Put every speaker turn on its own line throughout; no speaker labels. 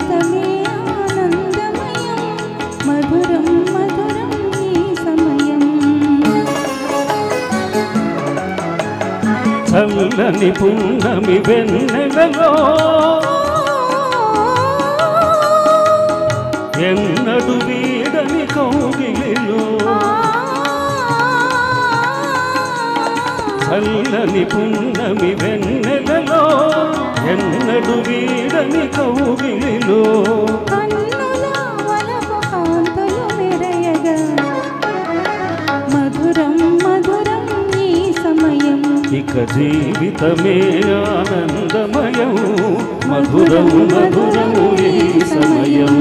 జీవితమే ఆనందమయం మధురం మధురం ఈ సమయం
చల్లని పున్నమి వెన్నెలలో ఎన్నడు వీడని కౌగిలిలో చల్లని పున్నమి వెన్నెలలో ఎన్నడు వీడని కౌగిలిలో
కన్నుల వలపు కాంతులు మెరయగా మధురం మధురం ఈ సమయం
ఇక జీవితమే ఆనందమయం మధురం మధురం ఈ సమయం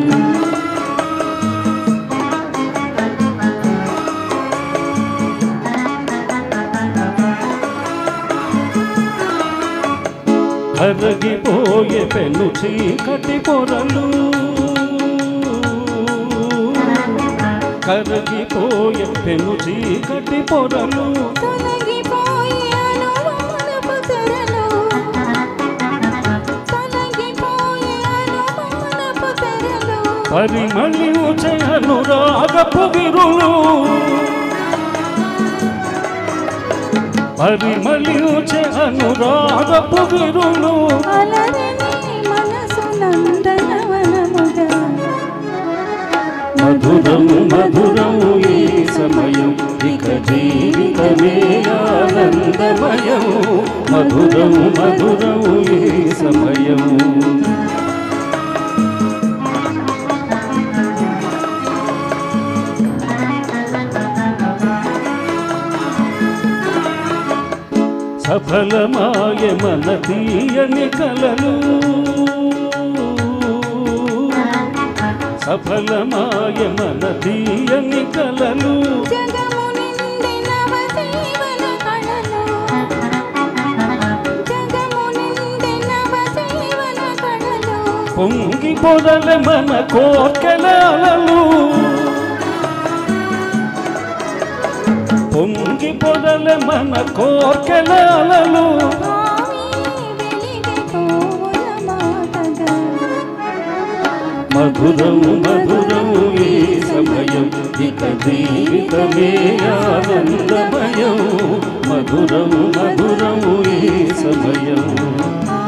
కరగిపోయే పెను చీకటి పొరలు కరగిపోయే పెను చీకటి పొరలు
తొలగిపోయి అనుమానపు తెరలు తొలగిపోయి అనుమానపు తెరలు
పరిమళించే అనురాగపు విరులు పరిమళించే అనురాగపు విరులు
అలరని మనసు నందనవనముగా
మధురం మధురం ఈ సమయం ఇక జీవితమే ఆనందమయం మధురం మధురం ఈ సమయం సఫలమాయ మన తీయని కలలు సఫలమాయ మన తీయని కలలు
జగము నిండి నవజీవన కళలు జగము నిండి నవజీవన కళలు
పొంగి పొదల మన కోర్కెలలు పొంగి పొదల మన కోర్కెలలు
భావి వెలిగిపోవుల మాటగా
మధురం మధురం ఈ సమయం ఇక జీవితమే ఆనందమయం మధురం మధురం ఈ సమయం
ఆ